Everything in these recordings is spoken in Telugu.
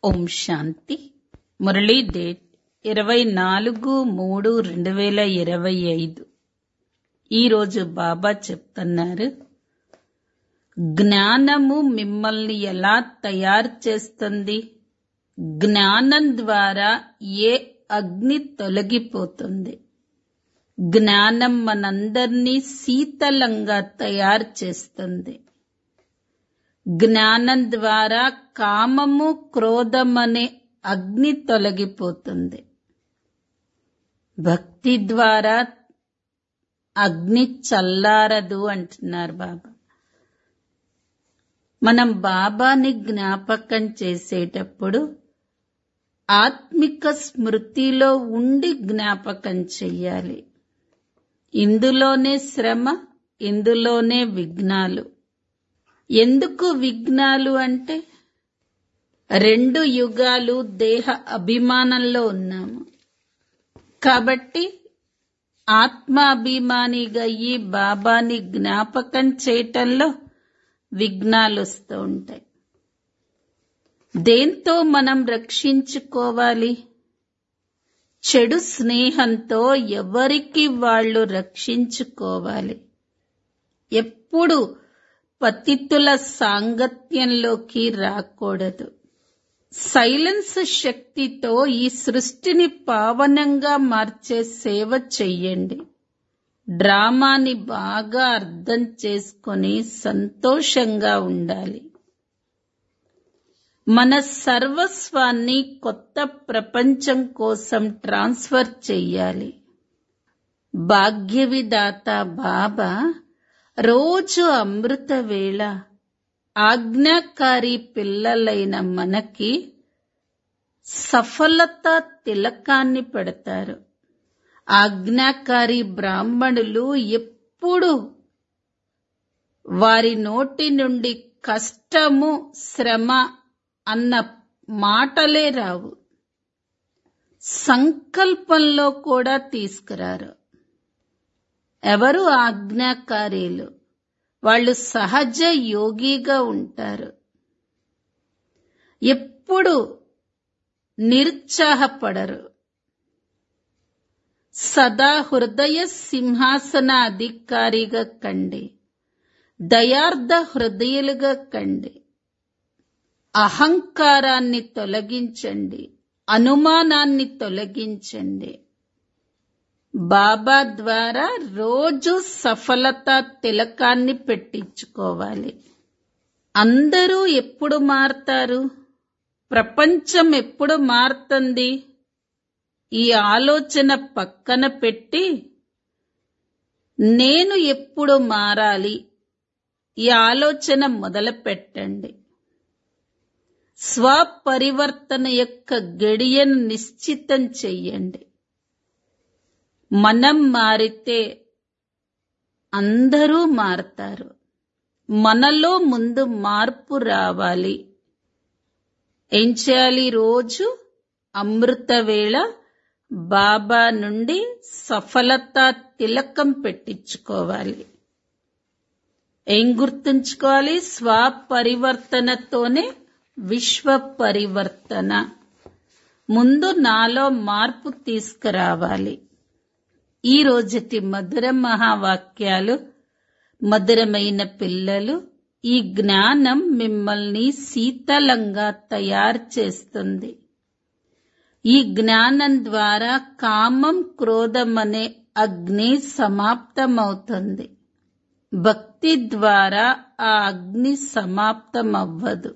ఓం శాంతి మురళీ డేట్ ఇరవై నాలుగు మూడు రెండు వేల ఇరవై ఐదు ఈరోజు బాబా చెప్తున్నారు జ్ఞానము మిమ్మల్ని ఎలా తయారు చేస్తుంది జ్ఞానం ద్వారా ఏ అగ్ని తొలగిపోతుంది జ్ఞానం మనందరినీ శీతలంగా తయారు చేస్తుంది జ్ఞానం ద్వారా కామము క్రోధమనే అగ్ని తొలగిపోతుంది భక్తి ద్వారా అగ్ని చల్లారదు అంటున్నారు బాబా మనం బాబాని జ్ఞాపకం చేసేటప్పుడు ఆత్మిక స్మృతిలో ఉండి జ్ఞాపకం చెయ్యాలి ఇందులోనే శ్రమ ఇందులోనే విఘ్నాలు ఎందుకు విఘ్నాలు అంటే రెండు యుగాలు దేహ అభిమానంలో ఉన్నాము కాబట్టి ఆత్మాభిమానిగా ఈ బాబాని జ్ఞాపకం చేయటంలో విఘ్నాలు వస్తూ ఉంటాయి దేంతో మనం రక్షించుకోవాలి చెడు స్నేహంతో ఎవరికి వాళ్ళు రక్షించుకోవాలి ఎప్పుడు పతితుల సాంగత్యంలోకి రాకూడదు సైలెన్స్ శక్తితో ఈ సృష్టిని పావనంగా మార్చే సేవ చెయ్యండి డ్రామాని బాగా అర్థం చేసుకొని సంతోషంగా ఉండాలి మన సర్వస్వాన్ని కొత్త ప్రపంచం కోసం ట్రాన్స్ఫర్ చెయ్యాలి భాగ్యవిదాత బాబా రోజు అమృత వేళ ఆజ్ఞాకారి పిల్లలైన మనకి సఫలత తిలకాన్ని పెడతారు ఆజ్ఞాకారి బ్రాహ్మణులు ఎప్పుడు వారి నోటి నుండి కష్టము శ్రమ అన్న మాటలే రావు సంకల్పంలో కూడా తీసుకురారు ఎవరు ఆజ్ఞాకారీలు వాళ్ళు సహజ యోగిగా ఉంటారు ఎప్పుడు నిరుత్సాహపడరు సదా హృదయ సింహాసన అధికారిగా కండి దయార్థ హృదయులుగా కండి అహంకారాన్ని తొలగించండి అనుమానాన్ని తొలగించండి బాబా ద్వారా రోజు సఫలత తిలకాన్ని పెట్టించుకోవాలి అందరూ ఎప్పుడు మారతారు ప్రపంచం ఎప్పుడు మారుతుంది ఈ ఆలోచన పక్కన పెట్టి నేను ఎప్పుడు మారాలి ఈ ఆలోచన మొదలు పెట్టండి స్వపరివర్తన యొక్క గడియను నిశ్చితం చెయ్యండి మనం మారితే అందరూ మారతారు మనలో ముందు మార్పు రావాలి ఏం చేయాలి రోజు అమృత వేళ బాబా నుండి సఫలత తిలకం పెట్టించుకోవాలి ఏం గుర్తుంచుకోవాలి స్వపరివర్తనతోనే విశ్వ పరివర్తన ముందు నాలో మార్పు తీసుకురావాలి ఈ రోజుటి మధుర మహావాక్యాలు మధురమైన పిల్లలు ఈ జ్ఞానం మిమ్మల్ని శీతలంగా తయారు చేస్తుంది ఈ జ్ఞానం ద్వారా కామం క్రోధం అనే అగ్ని సమాప్తమవుతుంది భక్తి ద్వారా ఆ అగ్ని సమాప్తమవ్వదు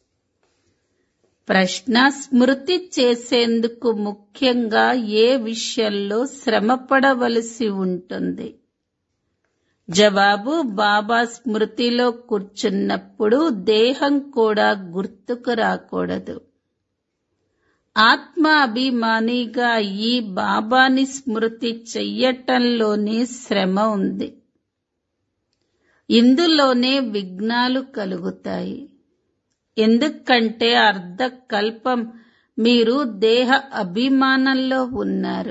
ప్రశ్న స్మృతి చేసేందుకు ముఖ్యంగా ఏ విషయంలో శ్రమపడవలసి ఉంటుంది జవాబు బాబా స్మృతిలో కూర్చున్నప్పుడు దేహం కూడా గుర్తుకు రాకూడదు ఆత్మ అభిమానిగా ఈ బాబాని స్మృతి చెయ్యటంలోనే శ్రమ ఉంది ఇందులోనే విఘ్నాలు కలుగుతాయి ఎందుకంటే అర్ధకల్పం మీరు దేహ అభిమానంలో ఉన్నారు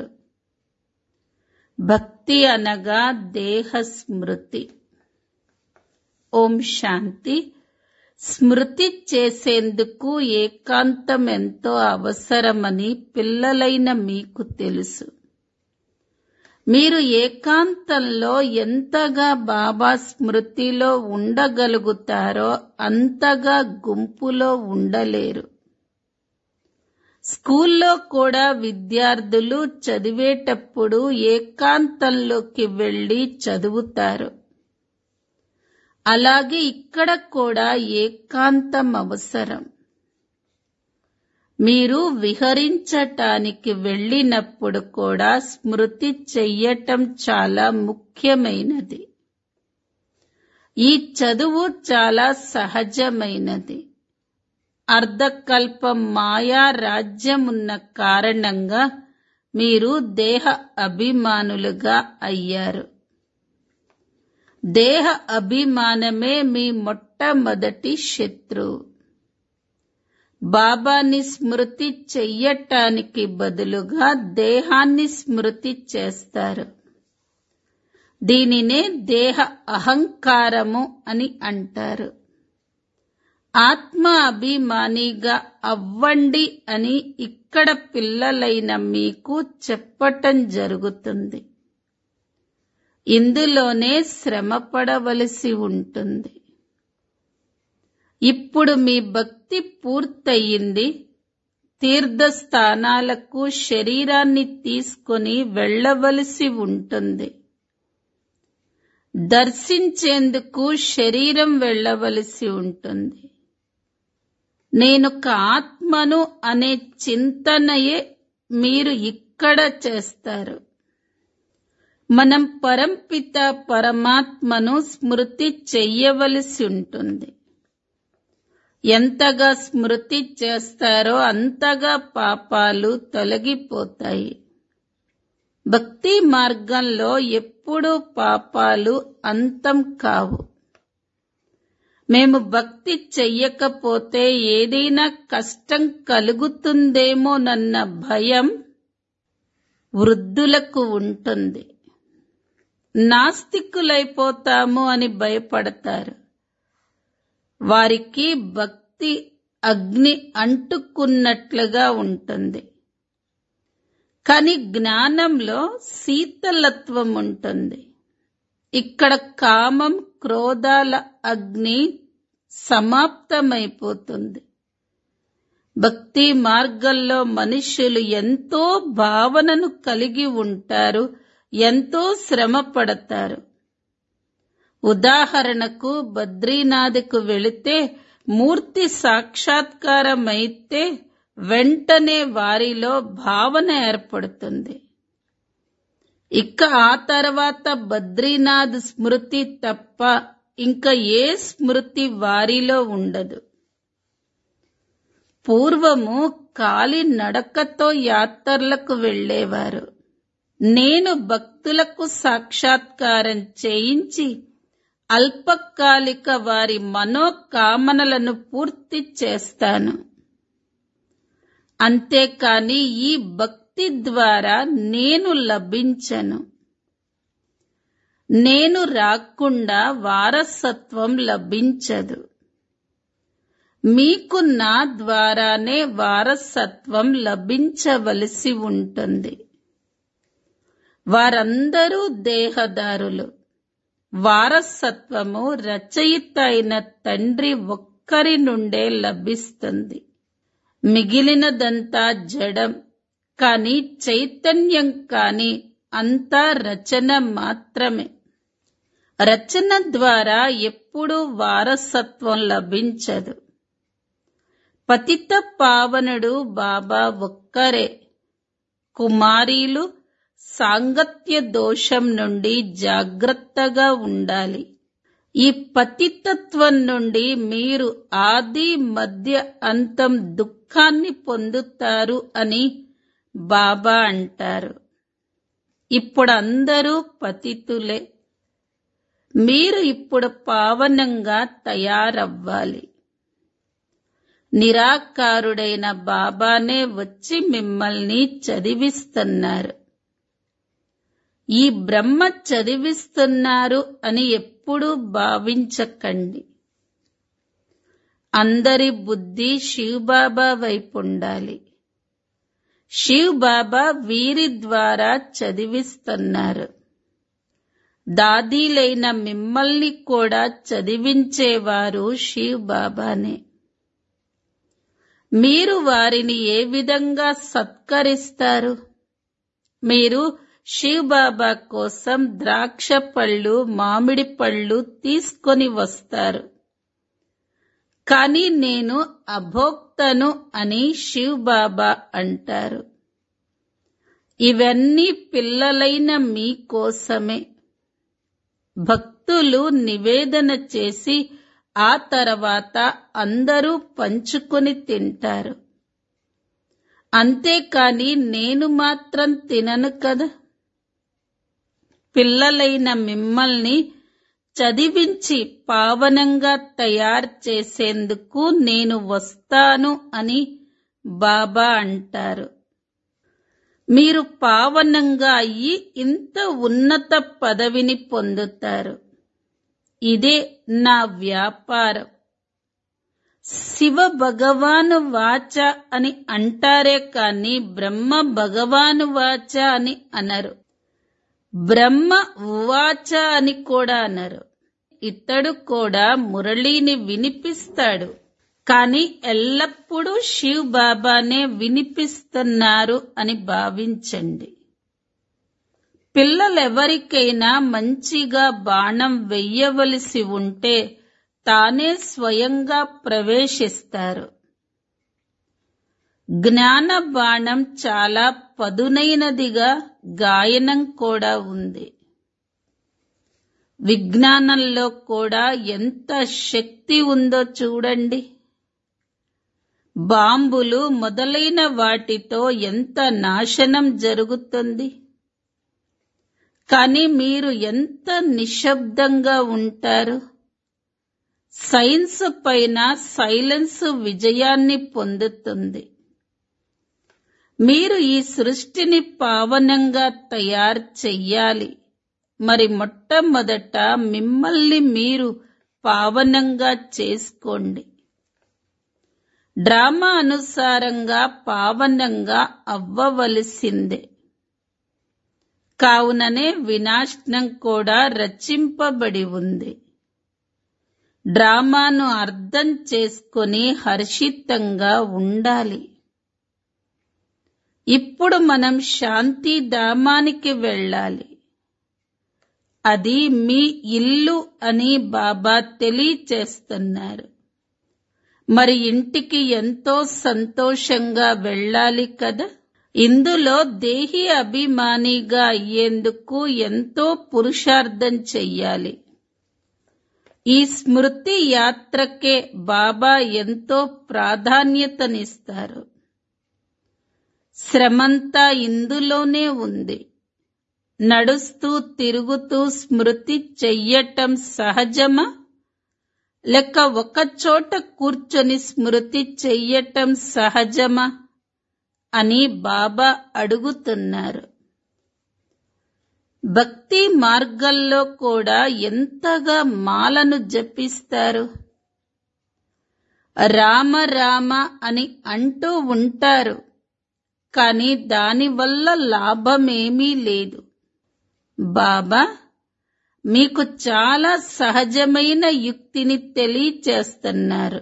భక్తి అనగా దేహ స్మృతి ఓం శాంతి స్మృతి చేసేందుకు ఏకాంతం ఎంతో అవసరమని పిల్లలైన మీకు తెలుసు మీరు ఏకాంతంలో ఎంతగా బాబా స్మృతిలో ఉండగలుగుతారో అంతగా గుంపులో ఉండలేరు స్కూల్లో కూడా విద్యార్థులు చదివేటప్పుడు ఏకాంతంలోకి వెళ్లి చదువుతారు అలాగే ఇక్కడ కూడా ఏకాంతం అవసరం మీరు విహరించటానికి వెళ్ళినప్పుడు కూడా స్మృతి చెయ్యటం చాలా ముఖ్యమైనది ఈ చదువు చాలా సహజమైనది అర్ధకల్పం మాయా రాజ్యమున్న కారణంగా మీరు దేహ అభిమానులుగా అయ్యారు దేహ అభిమానమే మీ మొట్టమొదటి శత్రువు బాబాని స్మృతి చెయ్యటానికి బదులుగా దేహాన్ని స్మృతి చేస్తారు దీనినే దేహ అహంకారము అని అంటారు ఆత్మ అభిమానిగా అవ్వండి అని ఇక్కడ పిల్లలైన మీకు చెప్పటం జరుగుతుంది ఇందులోనే శ్రమపడవలసి ఉంటుంది ఇప్పుడు మీ భక్తి పూర్తయింది తీర్థస్థానాలకు శరీరాన్ని తీసుకొని వెళ్ళవలసి ఉంటుంది దర్శించేందుకు శరీరం వెళ్ళవలసి ఉంటుంది నేనొక ఆత్మను అనే చింతనయే మీరు ఇక్కడ చేస్తారు మనం పరంపిత పరమాత్మను స్మృతి చెయ్యవలసి ఉంటుంది ఎంతగా స్మృతి చేస్తారో అంతగా పాపాలు తొలగిపోతాయి భక్తి మార్గంలో ఎప్పుడూ పాపాలు అంతం కావు మేము భక్తి చెయ్యకపోతే ఏదైనా కష్టం కలుగుతుందేమోనన్న భయం వృద్ధులకు ఉంటుంది నాస్తికులైపోతాము అని భయపడతారు వారికి భక్తి అగ్ని అంటుకున్నట్లుగా ఉంటుంది కాని జ్ఞానంలో శీతలత్వం ఉంటుంది ఇక్కడ కామం క్రోధాల అగ్ని సమాప్తమైపోతుంది భక్తి మార్గంలో మనుష్యులు ఎంతో భావనను కలిగి ఉంటారు ఎంతో శ్రమ పడతారు ఉదాహరణకు బద్రీనాథ్కు వెళితే మూర్తి సాక్షాత్కారమైతే వెంటనే వారిలో భావన ఏర్పడుతుంది ఇక ఆ తర్వాత బద్రీనాథ్ స్మృతి తప్ప ఇంకా ఏ స్మృతి వారిలో ఉండదు పూర్వము కాలి నడకతో యాత్రలకు వెళ్లేవారు నేను భక్తులకు సాక్షాత్కారం చేయించి అల్పకాలిక వారి మనోకామనలను పూర్తి చేస్తాను అంతేకాని ఈ భక్తి ద్వారా నేను లభించను నేను రాకుండా వారసత్వం లభించదు మీకు నా ద్వారానే వారసత్వం లభించవలసి ఉంటుంది వారందరూ దేహదారులు వారసత్వము రచయిత అయిన తండ్రి ఒక్కరి నుండే లభిస్తుంది మిగిలినదంతా జడం కాని చైతన్యం కాని అంతా రచన మాత్రమే రచన ద్వారా ఎప్పుడూ వారసత్వం లభించదు పతిత పావనుడు బాబా ఒక్కరే కుమారీలు సాంగత్య దోషం నుండి జాగ్రత్తగా ఉండాలి ఈ పతితత్వం నుండి మీరు ఆది మధ్య అంతం దుఃఖాన్ని పొందుతారు అని బాబా అంటారు ఇప్పుడు అందరూ పతితులే మీరు ఇప్పుడు పావనంగా తయారవ్వాలి నిరాకారుడైన బాబానే వచ్చి మిమ్మల్ని చదివిస్తున్నారు ఈ బ్రహ్మ చదివిస్తున్నారు అని ఎప్పుడూ భావించకండి అందరి బుద్ధి శివ్ బాబా వైపు ఉండాలి శివ్ బాబా వీరి ద్వారా చదివిస్తున్నారు దాదీలైన మిమ్మల్ని కూడా చదివించేవారు శివ్ బాబానే మీరు వారిని ఏ విధంగా సత్కరిస్తారు మీరు శివ్ బాబా కోసం ద్రాక్ష పళ్ళు మామిడి పళ్ళు తీసుకొని వస్తారు కానీ నేను అభోక్తను అని శివ్ బాబా అంటారు ఇవన్నీ పిల్లలైన మీ కోసమే భక్తులు నివేదన చేసి ఆ తర్వాత అందరూ పంచుకొని తింటారు అంతేకాని నేను మాత్రం తినను కదా పిల్లలైన మిమ్మల్ని చదివించి పావనంగా తయారు చేసేందుకు నేను వస్తాను అని బాబా అంటారు మీరు పావనంగా అయ్యి ఇంత ఉన్నత పదవిని పొందుతారు ఇదే నా వ్యాపారం శివ భగవాను వాచ అని అంటారే కాని బ్రహ్మ భగవాను వాచ అని అనరు బ్రహ్మ ఉవాచ అని కూడా అనరు ఇతడు కూడా మురళిని వినిపిస్తాడు కాని ఎల్లప్పుడూ శివ్ బాబానే వినిపిస్తున్నారు అని భావించండి పిల్లలెవరికైనా మంచిగా బాణం వెయ్యవలసి ఉంటే తానే స్వయంగా ప్రవేశిస్తారు జ్ఞాన బాణం చాలా పదునైనదిగా గాయనం కూడా ఉంది విజ్ఞానంలో కూడా ఎంత శక్తి ఉందో చూడండి బాంబులు మొదలైన వాటితో ఎంత నాశనం జరుగుతుంది కానీ మీరు ఎంత నిశ్శబ్దంగా ఉంటారు సైన్స్ పైన సైలెన్స్ విజయాన్ని పొందుతుంది మీరు ఈ సృష్టిని పావనంగా తయారు చెయ్యాలి మరి మొట్టమొదట మిమ్మల్ని మీరు పావనంగా చేసుకోండి డ్రామా అనుసారంగా పావనంగా అవ్వవలసిందే కావుననే వినాశనం కూడా రచింపబడి ఉంది డ్రామాను అర్థం చేసుకొని హర్షితంగా ఉండాలి ఇప్పుడు మనం శాంతి ధామానికి వెళ్ళాలి అది మీ ఇల్లు అని బాబా తెలియచేస్తున్నారు మరి ఇంటికి ఎంతో సంతోషంగా వెళ్ళాలి కదా ఇందులో దేహి అభిమానిగా అయ్యేందుకు ఎంతో పురుషార్థం చెయ్యాలి ఈ స్మృతి యాత్రకే బాబా ఎంతో ప్రాధాన్యతనిస్తారు శ్రమంతా ఇందులోనే ఉంది నడుస్తూ తిరుగుతూ స్మృతి చెయ్యటం సహజమా లేక ఒక చోట కూర్చొని స్మృతి చెయ్యటం సహజమా అని బాబా అడుగుతున్నారు భక్తి మార్గంలో కూడా ఎంతగా మాలను జపిస్తారు రామ రామ అని అంటూ ఉంటారు కానీ దానివల్ల లాభమేమీ లేదు బాబా మీకు చాలా సహజమైన యుక్తిని తెలియచేస్తున్నారు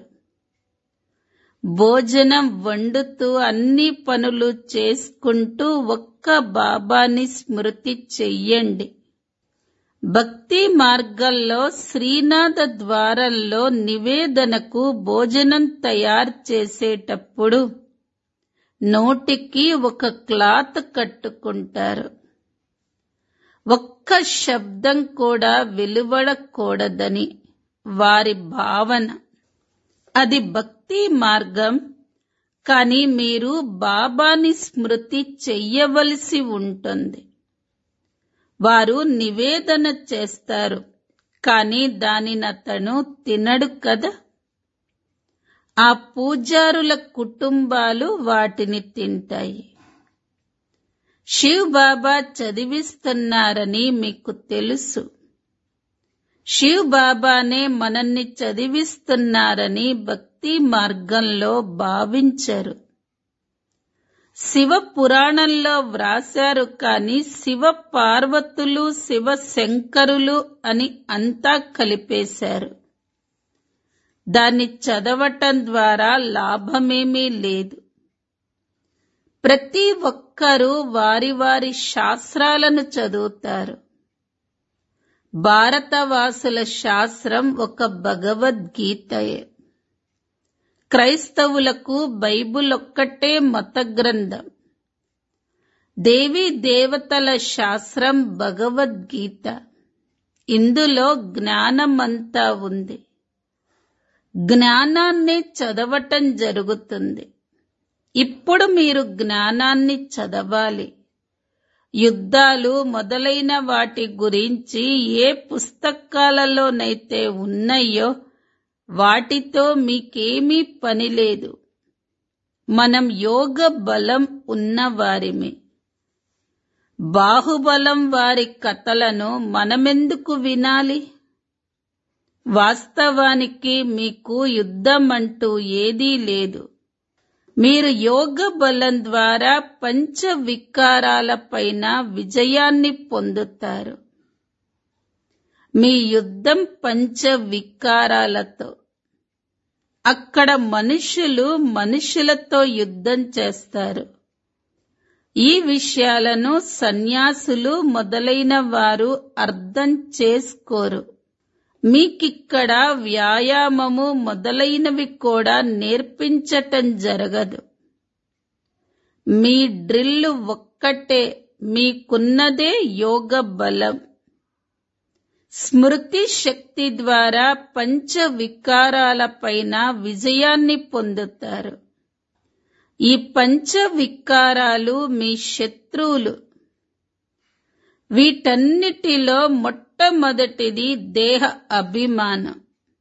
భోజనం వండుతూ అన్ని పనులు చేసుకుంటూ ఒక్క బాబాని స్మృతి చెయ్యండి భక్తి మార్గంలో శ్రీనాథ ద్వారంలో నివేదనకు భోజనం తయారు చేసేటప్పుడు నోటికి ఒక క్లాత్ కట్టుకుంటారు ఒక్క శబ్దం కూడా వెలువడకూడదని వారి భావన అది భక్తి మార్గం కానీ మీరు బాబాని స్మృతి చెయ్యవలసి ఉంటుంది వారు నివేదన చేస్తారు కానీ దానిని అతను తినడు కదా ఆ పూజారుల కుటుంబాలు వాటిని తింటాయి శివ్ బాబా చదివిస్తున్నారని మీకు తెలుసు శివ్ బాబానే మనల్ని చదివిస్తున్నారని భక్తి మార్గంలో భావించరు శివ పురాణంలో వ్రాశారు కాని శివ పార్వతులు శివ శంకరులు అని అంతా కలిపేశారు దాన్ని చదవటం ద్వారా లాభమేమీ లేదు ప్రతి ఒక్కరూ వారి వారి శాస్త్రాలను చదువుతారు భారతవాసుల శాస్త్రం ఒక భగవద్గీతయే క్రైస్తవులకు బైబుల్ ఒక్కటే మత గ్రంథం దేవీ దేవతల శాస్త్రం భగవద్గీత ఇందులో జ్ఞానమంతా ఉంది జ్ఞానాన్ని చదవటం జరుగుతుంది ఇప్పుడు మీరు జ్ఞానాన్ని చదవాలి యుద్ధాలు మొదలైన వాటి గురించి ఏ పుస్తకాలలోనైతే ఉన్నాయో వాటితో మీకేమీ పని లేదు మనం యోగ బలం ఉన్నవారిమే బాహుబలం వారి కథలను మనమెందుకు వినాలి వాస్తవానికి మీకు యుద్ధం అంటూ ఏదీ లేదు మీరు యోగ బలం ద్వారా పంచ వికారాలపైన విజయాన్ని పొందుతారు మీ యుద్ధం పంచ వికారాలతో అక్కడ మనుషులు మనుషులతో యుద్ధం చేస్తారు ఈ విషయాలను సన్యాసులు మొదలైన వారు అర్థం చేసుకోరు మీకిక్కడ వ్యాయామము మొదలైనవి కూడా నేర్పించటం జరగదు మీ డ్రిల్లు ఒక్కటే మీకున్నదే యోగ బలం స్మృతి శక్తి ద్వారా పంచ వికారాలపైన విజయాన్ని పొందుతారు ఈ పంచ వికారాలు మీ శత్రువులు వీటన్నిటిలో మొట్టమొదటిది దేహ అభిమానం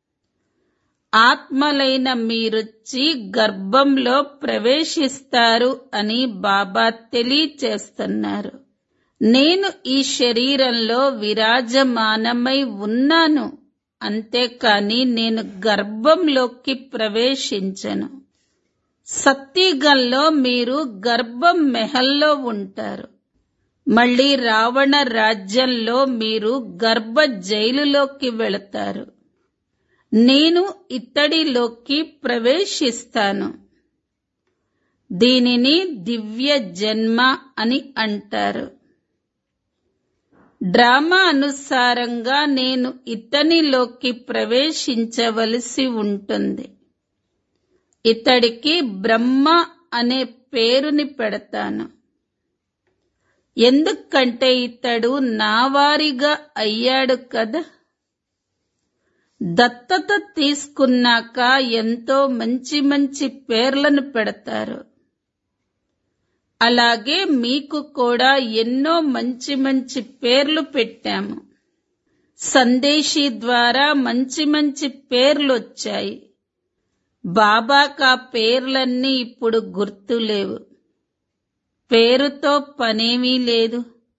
ఆత్మలైన మీరొచ్చి గర్భంలో ప్రవేశిస్తారు అని బాబా తెలియచేస్తున్నారు నేను ఈ శరీరంలో విరాజమానమై ఉన్నాను అంతేకాని నేను గర్భంలోకి ప్రవేశించను సత్తిగల్లో మీరు గర్భం మెహల్లో ఉంటారు మళ్ళీ రావణ రాజ్యంలో మీరు గర్భ జైలులోకి వెళతారు నేను ఇత్తడిలోకి ప్రవేశిస్తాను దీనిని దివ్య జన్మ అని అంటారు డ్రామా అనుసారంగా నేను ఇతనిలోకి ప్రవేశించవలసి ఉంటుంది ఇతడికి బ్రహ్మ అనే పేరుని పెడతాను ఎందుకంటే ఇతడు నావారిగా అయ్యాడు కదా దత్తత తీసుకున్నాక ఎంతో మంచి మంచి పేర్లను పెడతారు అలాగే మీకు కూడా ఎన్నో మంచి మంచి పేర్లు పెట్టాము సందేశీ ద్వారా మంచి మంచి పేర్లు వచ్చాయి బాబాకా పేర్లన్నీ ఇప్పుడు గుర్తులేవు పేరుతో పనేమీ లేదు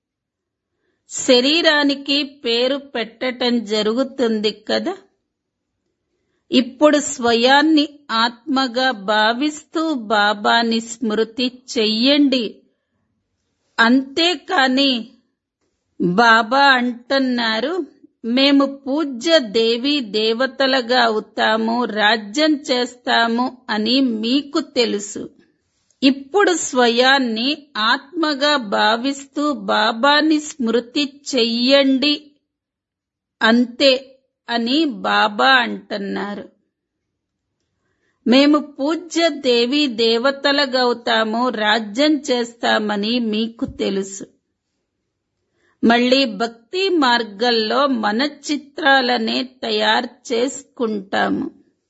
శరీరానికి పేరు పెట్టటం జరుగుతుంది కదా ఇప్పుడు స్వయాన్ని ఆత్మగా భావిస్తూ బాబాని స్మృతి చెయ్యండి అంతేకాని బాబా అంటున్నారు మేము పూజ్య దేవి దేవతలుగా అవుతాము రాజ్యం చేస్తాము అని మీకు తెలుసు ఇప్పుడు స్వయాన్ని ఆత్మగా భావిస్తూ బాబాని స్మృతి చెయ్యండి అంతే అని బాబా అంటున్నారు మేము పూజ్య దేవి దేవతలగవుతాము రాజ్యం చేస్తామని మీకు తెలుసు మళ్ళీ భక్తి మార్గంలో మన చిత్రాలనే తయారు చేసుకుంటాము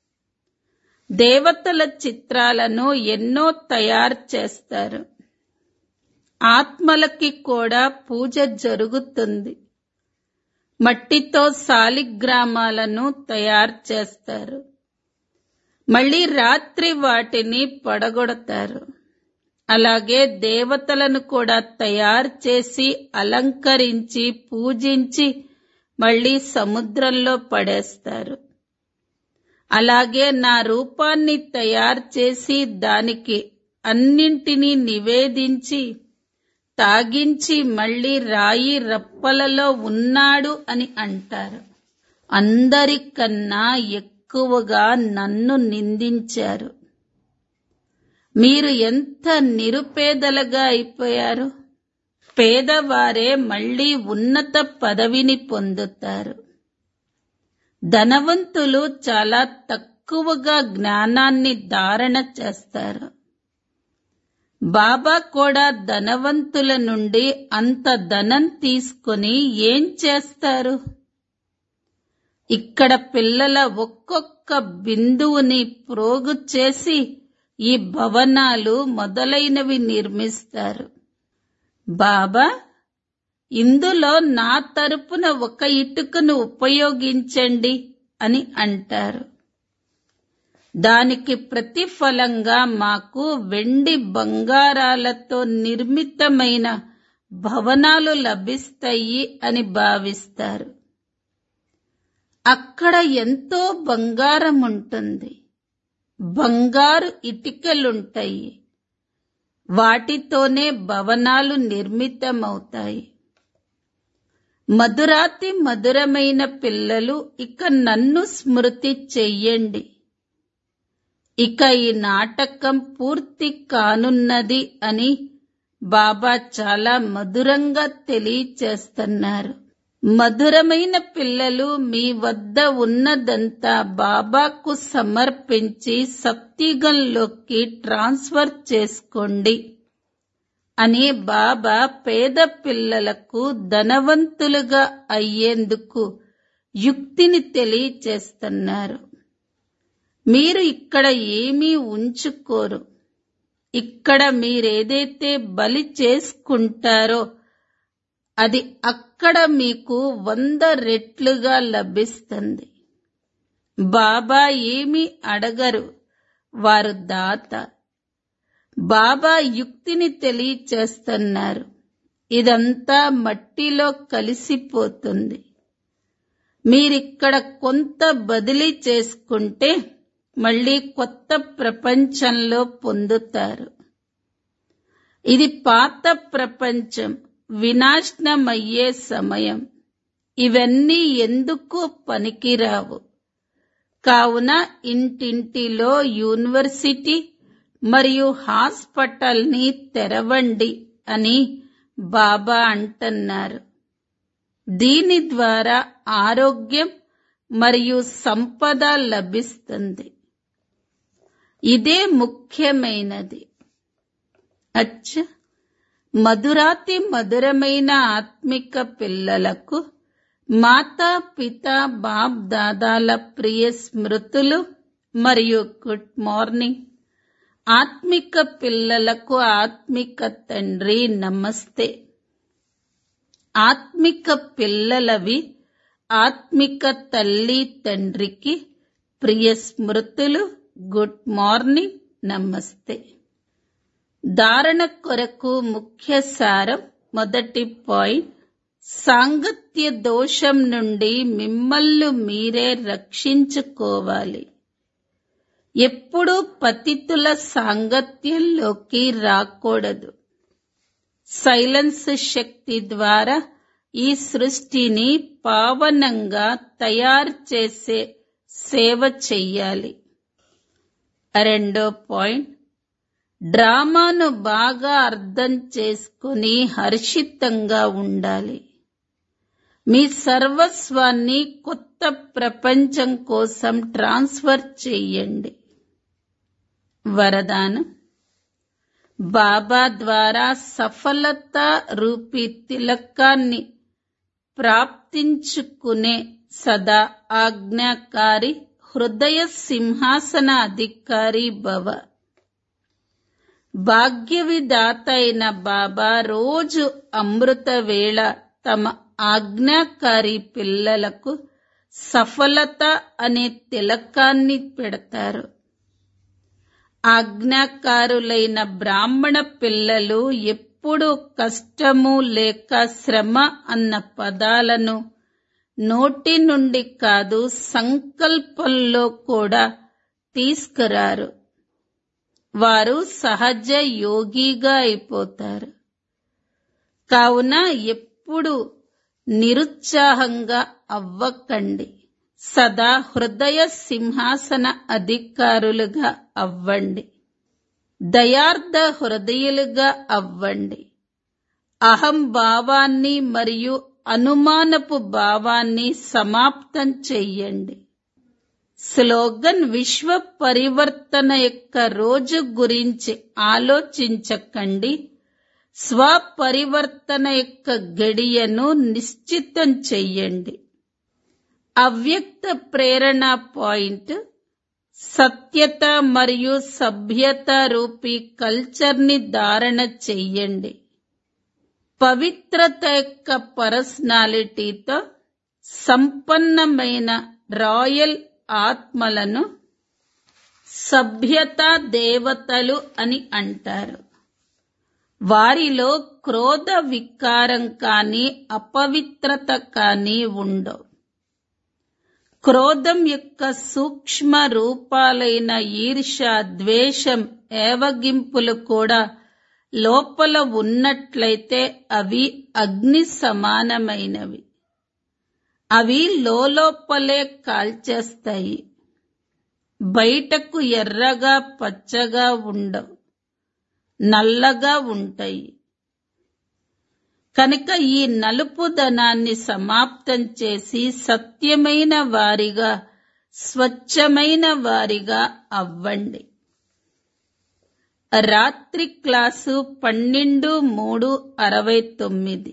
దేవతల చిత్రాలను ఎన్నో తయారు చేస్తారు ఆత్మలకి కూడా పూజ జరుగుతుంది మట్టితో సాలిగ్రామాలను తయారు చేస్తారు మళ్ళీ రాత్రి వాటిని పడగొడతారు అలాగే దేవతలను కూడా తయారు చేసి అలంకరించి పూజించి మళ్ళీ సముద్రంలో పడేస్తారు అలాగే నా రూపాన్ని తయారు చేసి దానికి అన్నింటినీ నివేదించి తాగించి మళ్ళీ రాయి రప్పలలో ఉన్నాడు అని అంటారు అందరికన్నా ఎక్కువగా నన్ను నిందించారు మీరు ఎంత నిరుపేదలుగా అయిపోయారు పేదవారే మళ్ళీ ఉన్నత పదవిని పొందుతారు ధనవంతులు చాలా తక్కువగా జ్ఞానాన్ని ధారణ చేస్తారు బాబా కూడా ధనవంతుల నుండి అంత ధనం తీసుకొని ఏం చేస్తారు ఇక్కడ పిల్లల ఒక్కొక్క బిందువుని ప్రోగు చేసి ఈ భవనాలు మొదలైనవి నిర్మిస్తారు బాబా ఇందులో నా తరపున ఒక ఇటుకను ఉపయోగించండి అని అంటారు దానికి ప్రతిఫలంగా మాకు వెండి బంగారాలతో నిర్మితమైన భవనాలు లభిస్తాయి అని భావిస్తారు అక్కడ ఎంతో బంగారం ఉంటుంది బంగారు ఇటుకలుంటాయి వాటితోనే భవనాలు నిర్మితమవుతాయి మధురాతి మధురమైన పిల్లలు ఇక నన్ను స్మృతి చెయ్యండి ఇక ఈ నాటకం పూర్తి కానున్నది అని బాబా చాలా మధురంగా తెలియచేస్తున్నారు మధురమైన పిల్లలు మీ వద్ద ఉన్నదంతా బాబాకు సమర్పించి సత్యుగంలోకి ట్రాన్స్ఫర్ చేసుకోండి అని బాబా పేద పిల్లలకు ధనవంతులుగా అయ్యేందుకు యుక్తిని తెలియచేస్తున్నారు మీరు ఇక్కడ ఏమీ ఉంచుకోరు ఇక్కడ మీరేదైతే బలి చేసుకుంటారో అది అక్కడ మీకు వంద రెట్లుగా లభిస్తుంది బాబా ఏమీ అడగరు వారు దాత బాబా యుక్తిని తెలియచేస్తున్నారు ఇదంతా మట్టిలో కలిసిపోతుంది మీరిక్కడ కొంత బదిలీ చేసుకుంటే మళ్ళీ కొత్త ప్రపంచంలో పొందుతారు ఇది పాత ప్రపంచం వినాశనమయ్యే సమయం ఇవన్నీ ఎందుకు పనికిరావు కావున ఇంటింటిలో యూనివర్సిటీ మరియు హాస్పిటల్ని తెరవండి అని బాబా అంటున్నారు దీని ద్వారా ఆరోగ్యం మరియు సంపద లభిస్తుంది ఇదే ముఖ్యమైనది అచ్చ మధురాతి మధురమైన ఆత్మిక పిల్లలకు మాతా పిత బాప్ దాదాల ప్రియ స్మృతులు మరియు గుడ్ మార్నింగ్ ఆత్మిక పిల్లలకు ఆత్మిక తండ్రి నమస్తే ఆత్మిక పిల్లలవి ఆత్మిక తల్లి తండ్రికి ప్రియ స్మృతులు గుడ్ మార్నింగ్ నమస్తే ధారణ కొరకు ముఖ్య సారం మొదటి పాయింట్ సాంగత్య దోషం నుండి మిమ్మల్ని మీరే రక్షించుకోవాలి ఎప్పుడూ పతితుల సాంగత్యంలోకి రాకూడదు సైలెన్స్ శక్తి ద్వారా ఈ సృష్టిని పావనంగా తయారు చేసే సేవ చెయ్యాలి రెండో పాయింట్ డ్రామాను బాగా అర్థం చేసుకుని హర్షితంగా ఉండాలి మీ సర్వస్వాన్ని కొత్త ప్రపంచం కోసం ట్రాన్స్ఫర్ చెయ్యండి వరదానం బాబా ద్వారా సఫలత రూపీ తిలకాన్ని ప్రాప్తించుకునే సదా ఆజ్ఞాకారి హృదయ సింహాసన అధికారి భవ భాగ్యవిదాత అయిన బాబా రోజు అమృత వేళ తమ ఆజ్ఞాకారి పిల్లలకు సఫలత అనే తిలకాన్ని పెడతారు ఆజ్ఞాకారులైన బ్రాహ్మణ పిల్లలు ఎప్పుడు కష్టము లేక శ్రమ అన్న పదాలను నోటి నుండి కాదు సంకల్పంలో కూడా తీసుకురారు వారు సహజ యోగిగా అయిపోతారు కావున ఎప్పుడు నిరుత్సాహంగా అవ్వకండి సదా హృదయ సింహాసన అధికారులుగా అవ్వండి దయార్థ హృదయులుగా అవ్వండి అహం భావాన్ని మరియు అనుమానపు భావాన్ని సమాప్తం చెయ్యండి స్లోగన్ విశ్వ పరివర్తన యొక్క రోజు గురించి ఆలోచించకండి స్వపరివర్తన యొక్క గడియను నిశ్చితం చెయ్యండి అవ్యక్త ప్రేరణ పాయింట్ సత్యత మరియు సభ్యత రూపీ కల్చర్ని ధారణ చెయ్యండి పవిత్రత యొక్క పర్సనాలిటీతో సంపన్నమైన రాయల్ ఆత్మలను సభ్యత దేవతలు అని అంటారు వారిలో క్రోధ వికారం కానీ అపవిత్రత కానీ ఉండవు క్రోధం యొక్క సూక్ష్మ రూపాలైన ఈర్ష ద్వేషం ఏవగింపులు కూడా లోపల ఉన్నట్లయితే అవి అగ్ని సమానమైనవి అవి లోపలే కాల్చేస్తాయి బయటకు ఎర్రగా పచ్చగా ఉండవు నల్లగా ఉంటాయి కనుక ఈ నలుపుదనాన్ని సమాప్తం చేసి సత్యమైన వారిగా స్వచ్ఛమైన వారిగా అవ్వండి రాత్రి క్లాసు పన్నెండు మూడు అరవై తొమ్మిది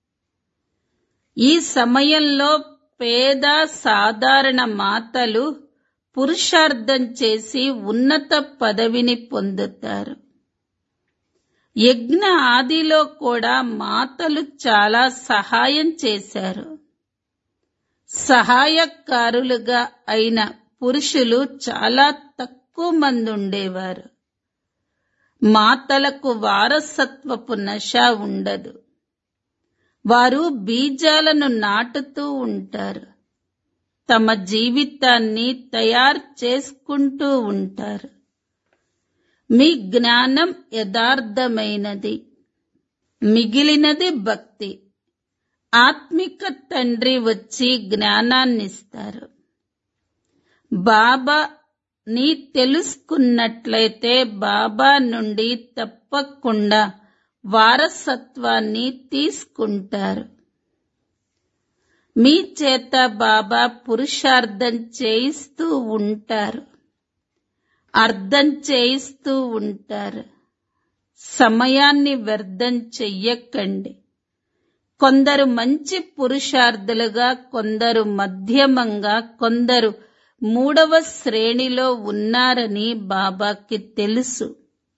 ఈ సమయంలో పేద సాధారణ మాతలు పురుషార్థం చేసి ఉన్నత పదవిని పొందుతారు యజ్ఞ ఆదిలో కూడా మాతలు చాలా సహాయం చేశారు సహాయకారులుగా అయిన పురుషులు చాలా తక్కువ మంది ఉండేవారు మాతలకు వారసత్వపు నశ ఉండదు వారు బీజాలను నాటుతూ ఉంటారు తమ జీవితాన్ని తయారు చేసుకుంటూ ఉంటారు మీ జ్ఞానం యథార్థమైనది మిగిలినది భక్తి ఆత్మిక తండ్రి వచ్చి జ్ఞానాన్నిస్తారు బాబా నీ తెలుసుకున్నట్లయితే బాబా నుండి తప్పకుండా వారసత్వాన్ని తీసుకుంటారు మీ చేత బాబా పురుషార్థం చేయిస్తూ ఉంటారు అర్థం చేయిస్తూ ఉంటారు సమయాన్ని వ్యర్థం చెయ్యకండి కొందరు మంచి పురుషార్థులుగా కొందరు మధ్యమంగా కొందరు మూడవ శ్రేణిలో ఉన్నారని బాబాకి తెలుసు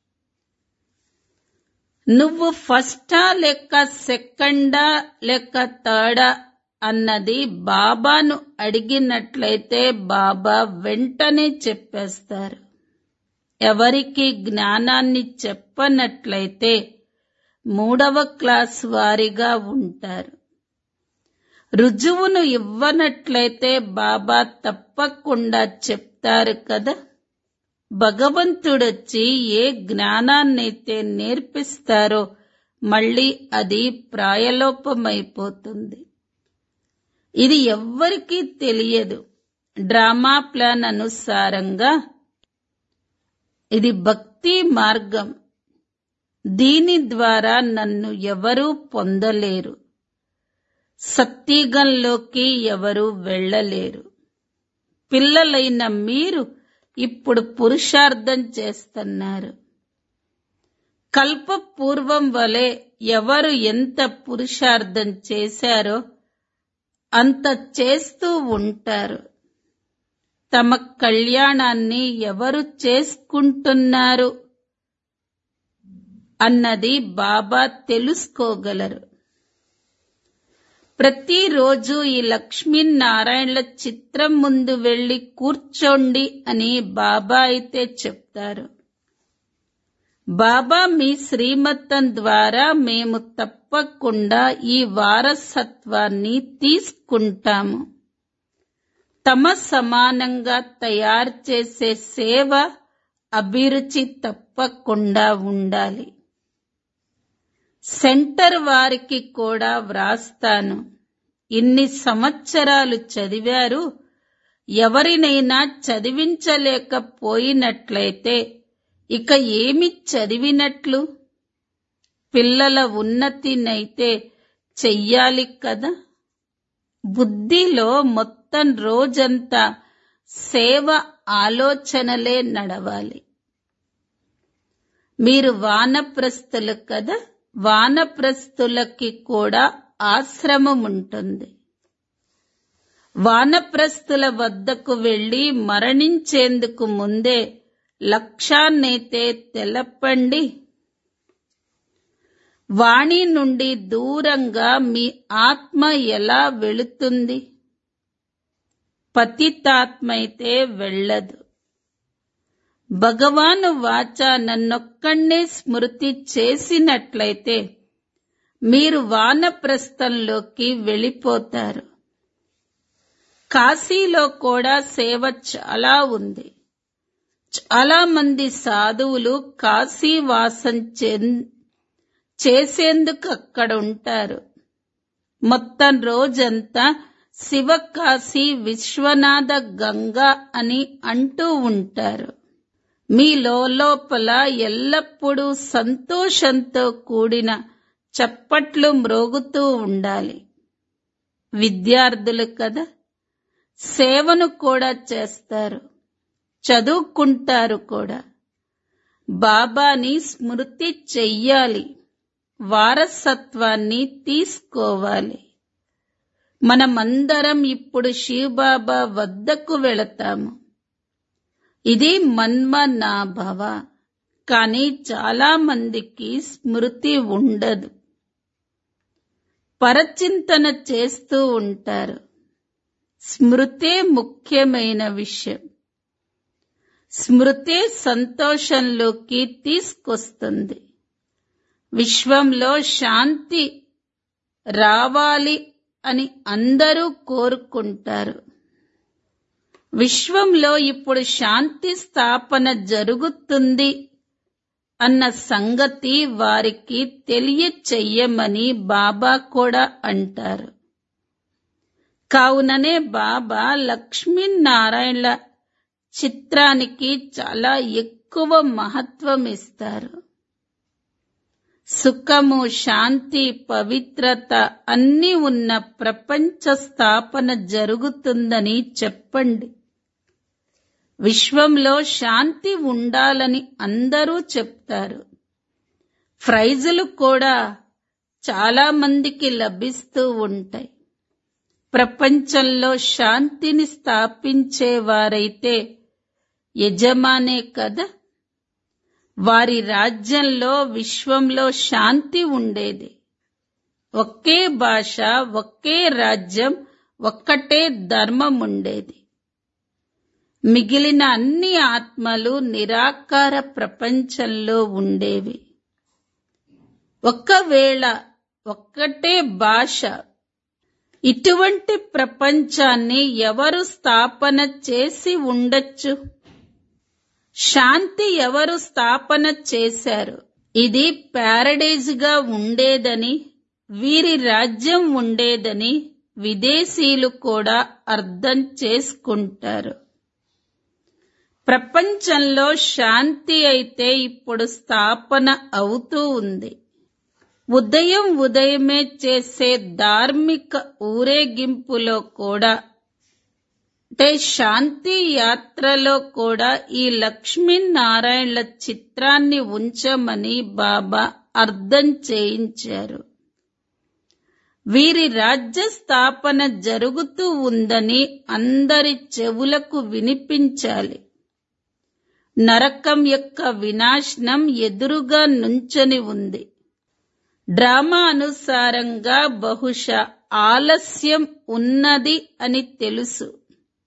నువ్వు ఫస్టా లేక సెకండా లేక థర్డా అన్నది బాబాను అడిగినట్లయితే బాబా వెంటనే చెప్పేస్తారు ఎవరికి జ్ఞానాన్ని చెప్పనట్లయితే మూడవ క్లాస్ వారిగా ఉంటారు రుజువును ఇవ్వనట్లయితే బాబా తప్పకుండా చెప్తారు కదా భగవంతుడొచ్చి ఏ జ్ఞానాన్నైతే నేర్పిస్తారో మళ్ళీ అది ప్రాయలోపమైపోతుంది ఇది ఎవ్వరికీ తెలియదు డ్రామా ప్లాన్ అనుసారంగా ఇది భక్తి మార్గం దీని ద్వారా నన్ను ఎవరూ పొందలేరు సత్యగంలోకి ఎవరు వెళ్ళలేరు పిల్లలైన మీరు ఇప్పుడు పురుషార్థం చేస్తున్నారు కల్ప పూర్వం వలె ఎవరు ఎంత పురుషార్థం చేశారో అంత చేస్తూ ఉంటారు తమ కళ్యాణాన్ని ఎవరు చేసుకుంటున్నారు అన్నది బాబా తెలుసుకోగలరు ప్రతిరోజు ఈ లక్ష్మీనారాయణల చిత్రం ముందు వెళ్లి కూర్చోండి అని బాబా అయితే చెప్తారు బాబా మీ శ్రీమతం ద్వారా మేము తప్పకుండా ఈ వారసత్వాన్ని తీసుకుంటాము తమ సమానంగా తయారు చేసే సేవ అభిరుచి తప్పకుండా ఉండాలి సెంటర్ వారికి కూడా వ్రాస్తాను ఇన్ని సంవత్సరాలు చదివారు ఎవరినైనా చదివించలేకపోయినట్లయితే ఇక ఏమి చదివినట్లు పిల్లల ఉన్నతినైతే చెయ్యాలి కదా బుద్ధిలో మొత్తం రోజంతా సేవ ఆలోచనలే నడవాలి మీరు వానప్రస్తులు కదా వానప్రస్తులకి కూడా ఆశ్రమం ఉంటుంది వానప్రస్తుల వద్దకు వెళ్లి మరణించేందుకు ముందే లక్ష్యాన్నైతే తెలపండి వాణి నుండి దూరంగా మీ ఆత్మ ఎలా వెళుతుంది పతితాత్మ అయితే వెళ్ళదు భగవాను వాచ నన్నొక్కడే స్మృతి చేసినట్లయితే మీరు వానప్రస్థంలోకి వెళ్ళిపోతారు కాశీలో కూడా సేవ చాలా ఉంది చాలా మంది సాధువులు కాశీ వాసం చెం- చేసేందుకు అక్కడ ఉంటారు మొత్తం రోజంతా శివకాశీ విశ్వనాథ గంగా అని అంటూ ఉంటారు మీ లోపల ఎల్లప్పుడూ సంతోషంతో కూడిన చప్పట్లు మ్రోగుతూ ఉండాలి విద్యార్థులు కదా సేవను కూడా చేస్తారు చదువుకుంటారు కూడా బాబాని స్మృతి చెయ్యాలి వారసత్వాన్ని తీసుకోవాలి మనమందరం ఇప్పుడు శివబాబా వద్దకు వెళతాము ఇది మన్మనాభవ కానీ చాలా మందికి స్మృతి ఉండదు పరచింతన చేస్తూ ఉంటారు స్మృతే ముఖ్యమైన విషయం స్మృతే సంతోషంలోకి తీసుకొస్తుంది విశ్వంలో శాంతి రావాలి అని అందరూ కోరుకుంటారు విశ్వంలో ఇప్పుడు శాంతి స్థాపన జరుగుతుంది అన్న సంగతి వారికి తెలియచెయ్యమని బాబా కూడా అంటారు కావుననే బాబా లక్ష్మీనారాయణల చిత్రానికి చాలా ఎక్కువ మహత్వం ఇస్తారు సుఖము శాంతి పవిత్రత అన్ని ఉన్న ప్రపంచ స్థాపన జరుగుతుందని చెప్పండి విశ్వంలో శాంతి ఉండాలని అందరూ చెప్తారు ప్రైజులు కూడా చాలా మందికి లభిస్తూ ఉంటాయి ప్రపంచంలో శాంతిని స్థాపించేవారైతే యజమానే కదా వారి రాజ్యంలో విశ్వంలో శాంతి ఉండేది ఒకే భాష ఒకే రాజ్యం ఒక్కటే ధర్మం ఉండేది మిగిలిన అన్ని ఆత్మలు నిరాకార ప్రపంచంలో ఉండేవి ఒక్కవేళ ఒక్కటే భాష ఇటువంటి ప్రపంచాన్ని ఎవరు స్థాపన చేసి ఉండొచ్చు శాంతి ఎవరు స్థాపన చేశారు ఇది ప్యారడైజ్ గా ఉండేదని వీరి రాజ్యం ఉండేదని విదేశీయులు కూడా అర్థం చేసుకుంటారు ప్రపంచంలో శాంతి అయితే ఇప్పుడు స్థాపన అవుతూ ఉంది ఉదయం ఉదయమే చేసే ధార్మిక ఊరేగింపులో కూడా అంటే శాంతి యాత్రలో కూడా ఈ లక్ష్మీనారాయణల చిత్రాన్ని ఉంచమని బాబా అర్థం చేయించారు వీరి రాజ్య స్థాపన జరుగుతూ ఉందని అందరి చెవులకు వినిపించాలి నరకం యొక్క వినాశనం ఎదురుగా నుంచని ఉంది డ్రామా అనుసారంగా బహుశా ఆలస్యం ఉన్నది అని తెలుసు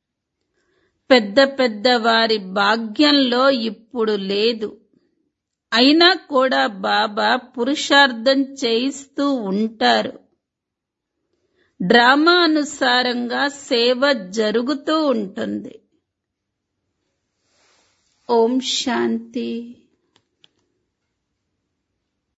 పెద్ద పెద్ద వారి భాగ్యంలో ఇప్పుడు లేదు అయినా కూడా బాబా పురుషార్థం చేయిస్తూ ఉంటారు డ్రామా అనుసారంగా సేవ జరుగుతూ ఉంటుంది ఓం శాంతి